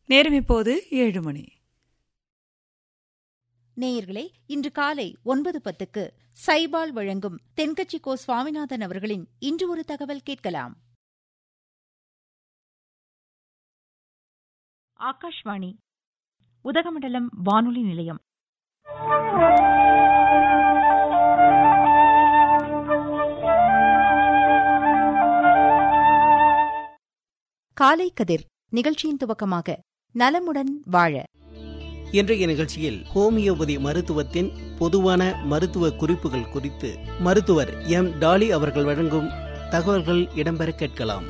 நேரம் இப்போது ஏழு மணி நேயர்களே இன்று காலை ஒன்பது பத்துக்கு சைபால் வழங்கும் தென்கட்சி கோ சுவாமிநாதன் அவர்களின் இன்று ஒரு தகவல் கேட்கலாம் ஆகாஷ்வாணி உதகமண்டலம் வானொலி நிலையம் காலை கதிர் நிகழ்ச்சியின் துவக்கமாக நலமுடன் வாழ இன்றைய நிகழ்ச்சியில் ஹோமியோபதி மருத்துவத்தின் பொதுவான மருத்துவ குறிப்புகள் குறித்து மருத்துவர் எம் டாலி அவர்கள் வழங்கும் தகவல்கள் இடம்பெற கேட்கலாம்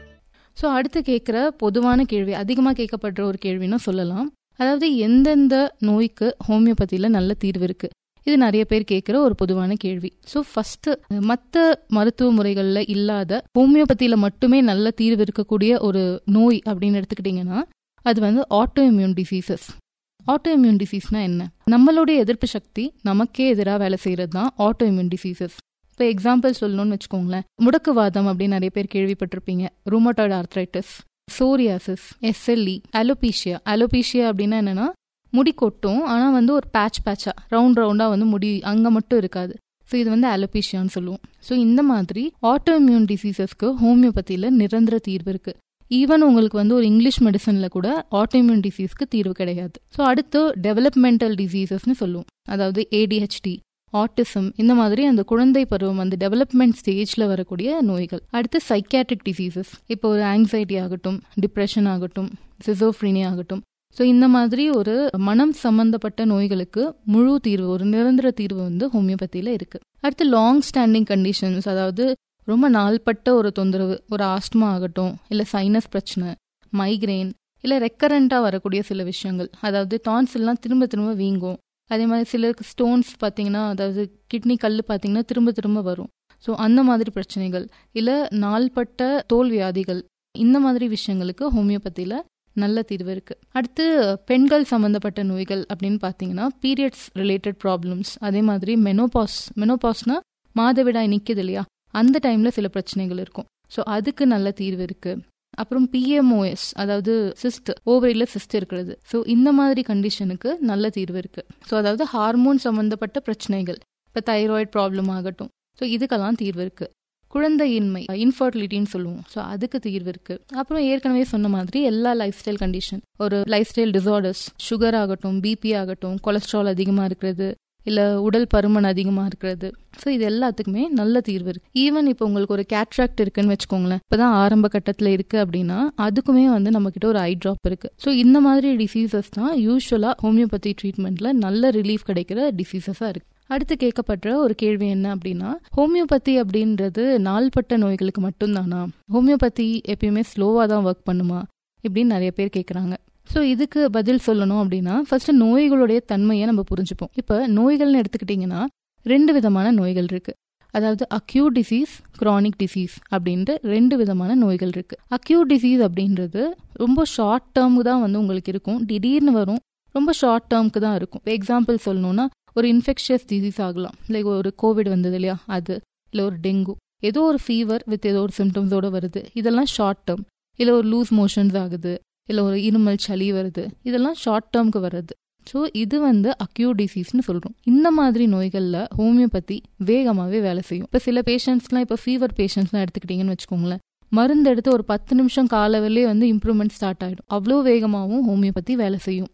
ஸோ அடுத்து கேட்குற பொதுவான கேள்வி அதிகமாக கேட்கப்படுற ஒரு கேள்வின்னு சொல்லலாம் அதாவது எந்தெந்த நோய்க்கு ஹோமியோபதியில் நல்ல தீர்வு இருக்கு இது நிறைய பேர் கேட்குற ஒரு பொதுவான கேள்வி ஸோ ஃபஸ்ட்டு மற்ற மருத்துவ முறைகளில் இல்லாத ஹோமியோபதியில் மட்டுமே நல்ல தீர்வு இருக்கக்கூடிய ஒரு நோய் அப்படின்னு எடுத்துக்கிட்டிங்கன்னா அது வந்து auto immune diseases auto immune டிசீஸ்னா என்ன நம்மளுடைய எதிர்ப்பு சக்தி நமக்கே எதிராக வேலை செய்கிறது தான் ஆட்டோ இம்யூன் டிசீசஸ் இப்போ எக்ஸாம்பிள் சொல்லணும்னு வச்சுக்கோங்களேன் முடக்குவாதம் அப்படின்னு நிறைய பேர் கேள்விப்பட்டிருப்பீங்க rheumatoid arthritis psoriasis SLE alopecia alopecia அப்படின்னா என்னன்னா முடி கொட்டும் ஆனால் வந்து ஒரு பேட்ச் பேட்சா ரவுண்ட் ரவுண்டாக வந்து முடி அங்கே மட்டும் இருக்காது ஸோ இது வந்து அலோபீஷியான்னு சொல்லுவோம் ஸோ இந்த மாதிரி ஆட்டோ இம்யூன் டிசீசஸ்க்கு ஹோமியோபதியில் நிரந்தர தீர்வு இருக்கு ஈவன் உங்களுக்கு வந்து ஒரு இங்கிலீஷ் மெடிசனில் கூட ஆட்டோமியூன் டிசீஸ்க்கு தீர்வு கிடையாது ஸோ அடுத்து டெவலப்மெண்டல் டிசீசஸ்னு சொல்லுவோம் அதாவது ஏடிஹெச்டி ஆட்டிசம் இந்த மாதிரி அந்த குழந்தை பருவம் அந்த டெவலப்மெண்ட் ஸ்டேஜில் வரக்கூடிய நோய்கள் அடுத்து சைக்கியாட்ரிக் டிசீசஸ் இப்போ ஒரு ஆங்ஸைட்டி ஆகட்டும் டிப்ரெஷன் ஆகட்டும் சிசோஃப்ரீனி ஆகட்டும் ஸோ இந்த மாதிரி ஒரு மனம் சம்பந்தப்பட்ட நோய்களுக்கு முழு தீர்வு ஒரு நிரந்தர தீர்வு வந்து ஹோமியோபதியில் இருக்கு அடுத்து லாங் ஸ்டாண்டிங் கண்டிஷன்ஸ் அதாவது ரொம்ப நாள்பட்ட ஒரு தொந்தரவு ஒரு ஆஸ்துமா ஆகட்டும் இல்லை சைனஸ் பிரச்சனை மைக்ரெயின் இல்லை ரெக்கரண்ட்டாக வரக்கூடிய சில விஷயங்கள் அதாவது டான்ஸ்லாம் திரும்ப திரும்ப வீங்கும் அதே மாதிரி சிலருக்கு ஸ்டோன்ஸ் பார்த்தீங்கன்னா அதாவது கிட்னி கல் பார்த்தீங்கன்னா திரும்ப திரும்ப வரும் ஸோ அந்த மாதிரி பிரச்சனைகள் இல்லை நாள்பட்ட தோல் வியாதிகள் இந்த மாதிரி விஷயங்களுக்கு ஹோமியோபதியில் நல்ல தீர்வு இருக்கு அடுத்து பெண்கள் சம்பந்தப்பட்ட நோய்கள் அப்படின்னு பார்த்தீங்கன்னா பீரியட்ஸ் ரிலேட்டட் ப்ராப்ளம்ஸ் அதே மாதிரி மெனோபாஸ் மெனோபாஸ்னா மாதவிடாய் நிற்குது இல்லையா அந்த டைம்ல சில பிரச்சனைகள் இருக்கும் ஸோ அதுக்கு நல்ல தீர்வு இருக்கு அப்புறம் பிஎம்ஓஎஸ் அதாவது சிஸ்ட் ஓவரியில் சிஸ்ட் இருக்கிறது ஸோ இந்த மாதிரி கண்டிஷனுக்கு நல்ல தீர்வு இருக்கு ஸோ அதாவது ஹார்மோன் சம்பந்தப்பட்ட பிரச்சனைகள் இப்போ தைராய்டு ப்ராப்ளம் ஆகட்டும் ஸோ இதுக்கெல்லாம் தீர்வு இருக்கு குழந்தையின்மை இன்ஃபர்டிலிட்டின்னு சொல்லுவோம் ஸோ அதுக்கு தீர்வு இருக்கு அப்புறம் ஏற்கனவே சொன்ன மாதிரி எல்லா லைஃப் ஸ்டைல் கண்டிஷன் ஒரு லைஃப் ஸ்டைல் டிசார்டர்ஸ் சுகர் ஆகட்டும் பிபி ஆகட்டும் கொலஸ்ட்ரால் அதிகமாக இருக்கிறது இல்லை உடல் பருமன் அதிகமாக இருக்கிறது ஸோ இது எல்லாத்துக்குமே நல்ல தீர்வு இருக்கு ஈவன் இப்போ உங்களுக்கு ஒரு கேட்ராக்ட் இருக்குன்னு வச்சுக்கோங்களேன் இப்போதான் ஆரம்ப கட்டத்தில் இருக்கு அப்படின்னா அதுக்குமே வந்து நம்ம கிட்ட ஒரு ஐ ட்ராப் இருக்கு ஸோ இந்த மாதிரி டிசீசஸ் தான் யூஸ்வலாக ஹோமியோபதி ட்ரீட்மெண்ட்ல நல்ல ரிலீஃப் கிடைக்கிற டிசீசஸாக இருக்கு அடுத்து கேட்கப்படுற ஒரு கேள்வி என்ன அப்படின்னா ஹோமியோபதி அப்படின்றது நாள்பட்ட நோய்களுக்கு மட்டும்தானா ஹோமியோபதி எப்பயுமே ஸ்லோவாக தான் ஒர்க் பண்ணுமா இப்படின்னு நிறைய பேர் கேட்குறாங்க ஸோ இதுக்கு பதில் சொல்லணும் அப்படின்னா ஃபர்ஸ்ட் நோய்களுடைய தன்மையை நம்ம புரிஞ்சுப்போம் இப்போ நோய்கள்னு எடுத்துக்கிட்டிங்கன்னா ரெண்டு விதமான நோய்கள் இருக்கு அதாவது அக்யூட் டிசீஸ் க்ரானிக் டிசீஸ் அப்படின்ட்டு ரெண்டு விதமான நோய்கள் இருக்கு அக்யூட் டிசீஸ் அப்படின்றது ரொம்ப ஷார்ட் டேர்முக்கு தான் வந்து உங்களுக்கு இருக்கும் திடீர்னு வரும் ரொம்ப ஷார்ட் டேர்முக்கு தான் இருக்கும் இப்போ எக்ஸாம்பிள் சொல்லணும்னா ஒரு இன்ஃபெக்ஷியஸ் டிசீஸ் ஆகலாம் லைக் ஒரு கோவிட் வந்தது இல்லையா அது இல்லை ஒரு டெங்கு ஏதோ ஒரு ஃபீவர் வித் ஏதோ ஒரு சிம்டம்ஸோட வருது இதெல்லாம் ஷார்ட் டேர்ம் இல்லை ஒரு லூஸ் மோஷன்ஸ் ஆகுது இல்லை ஒரு இருமல் சளி வருது இதெல்லாம் ஷார்ட் டேர்முக்கு வருது ஸோ இது வந்து அக்யூட் டிசீஸ்னு சொல்கிறோம் இந்த மாதிரி நோய்களில் ஹோமியோபதி வேகமாகவே வேலை செய்யும் இப்போ சில பேஷண்ட்ஸ்லாம் இப்போ ஃபீவர் பேஷண்ட்ஸ்லாம் எடுத்துக்கிட்டிங்கன்னு வச்சுக்கோங்களேன் மருந்து எடுத்து ஒரு பத்து நிமிஷம் காலவிலே வந்து இம்ப்ரூவ்மெண்ட் ஸ்டார்ட் ஆகிடும் அவ்வளோ வேகமாகவும் ஹோமியோபதி வேலை செய்யும்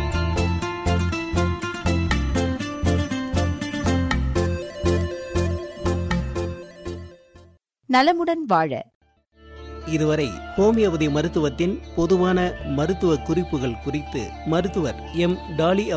நலமுடன் வாழ இதுவரை ஹோமியோபதி மருத்துவத்தின் பொதுவான மருத்துவ குறிப்புகள் குறித்து மருத்துவர் எம் டாலி